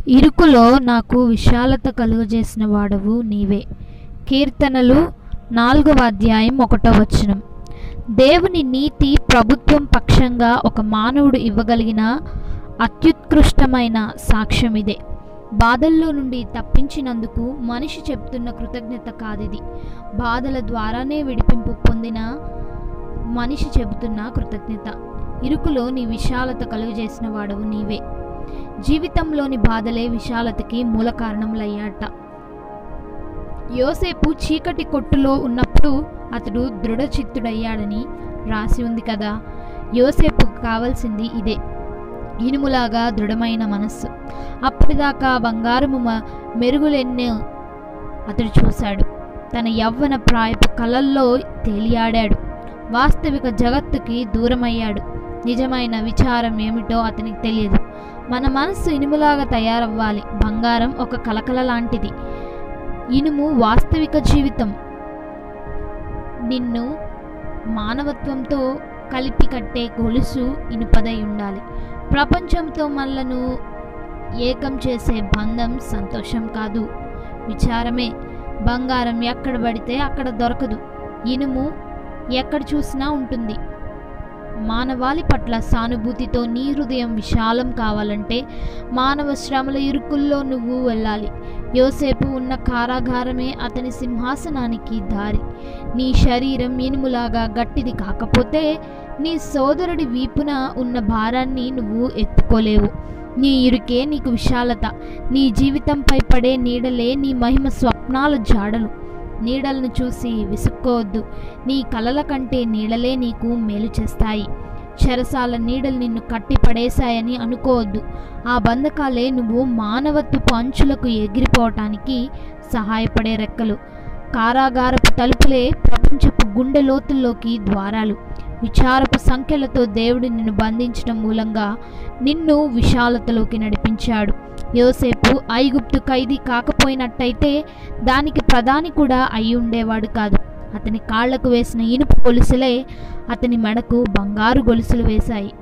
ఇరుకులో నాకు విశాలత కలుగజేసిన వాడవు నీవే కీర్తనలు నాలుగవ అధ్యాయం ఒకటో వచనం దేవుని నీతి ప్రభుత్వం పక్షంగా ఒక మానవుడు ఇవ్వగలిగిన అత్యుత్కృష్టమైన సాక్ష్యం ఇదే బాధల్లో నుండి తప్పించినందుకు మనిషి చెప్తున్న కృతజ్ఞత కాదిది బాధల ద్వారానే విడిపింపు పొందిన మనిషి చెబుతున్న కృతజ్ఞత ఇరుకులో నీ విశాలత కలుగజేసిన వాడవు నీవే జీవితంలోని బాధలే విశాలతకి మూల కారణములయ్యాట యోసేపు చీకటి కొట్టులో ఉన్నప్పుడు అతడు దృఢచిత్తుడయ్యాడని రాసి ఉంది కదా యోసేపుకు కావాల్సింది ఇదే ఇనుములాగా దృఢమైన మనస్సు అప్పటిదాకా బంగారము మ- మెరుగులెన్నో అతడు చూశాడు తన యవ్వన ప్రాయపు కలల్లో తేలియాడాడు వాస్తవిక జగత్తుకి దూరమయ్యాడు నిజమైన విచారం ఏమిటో అతనికి తెలియదు మన మనస్సు ఇనుములాగా తయారవ్వాలి బంగారం ఒక కలకల లాంటిది ఇనుము వాస్తవిక జీవితం నిన్ను మానవత్వంతో కలిపి కట్టే గొలుసు ఇనుపదై ఉండాలి ప్రపంచంతో మనలను ఏకం చేసే బంధం సంతోషం కాదు విచారమే బంగారం ఎక్కడ పడితే అక్కడ దొరకదు ఇనుము ఎక్కడ చూసినా ఉంటుంది మానవాళి పట్ల సానుభూతితో నీ హృదయం విశాలం కావాలంటే మానవ శ్రమల ఇరుకుల్లో నువ్వు వెళ్ళాలి యోసేపు ఉన్న కారాగారమే అతని సింహాసనానికి దారి నీ శరీరం ఇనుములాగా గట్టిది కాకపోతే నీ సోదరుడి వీపున ఉన్న భారాన్ని నువ్వు ఎత్తుకోలేవు నీ ఇరుకే నీకు విశాలత నీ జీవితంపై పడే నీడలే నీ మహిమ స్వప్నాల జాడలు నీడలను చూసి విసుక్కోవద్దు నీ కలల కంటే నీడలే నీకు మేలు చేస్తాయి చెరసాల నీడలు నిన్ను కట్టి పడేశాయని అనుకోవద్దు ఆ బంధకాలే నువ్వు మానవత్వపు అంచులకు ఎగిరిపోవటానికి సహాయపడే రెక్కలు కారాగారపు తలుపులే ప్రపంచపు గుండె లోతుల్లోకి ద్వారాలు విచారపు సంఖ్యలతో దేవుడు నిన్ను బంధించడం మూలంగా నిన్ను విశాలతలోకి నడిపించాడు యోసేపు ఐగుప్తు ఖైదీ కాకపోయినట్టయితే దానికి ప్రధాని కూడా అయి ఉండేవాడు కాదు అతని కాళ్లకు వేసిన ఇనుపు గొలుసులే అతని మెడకు బంగారు గొలుసులు వేశాయి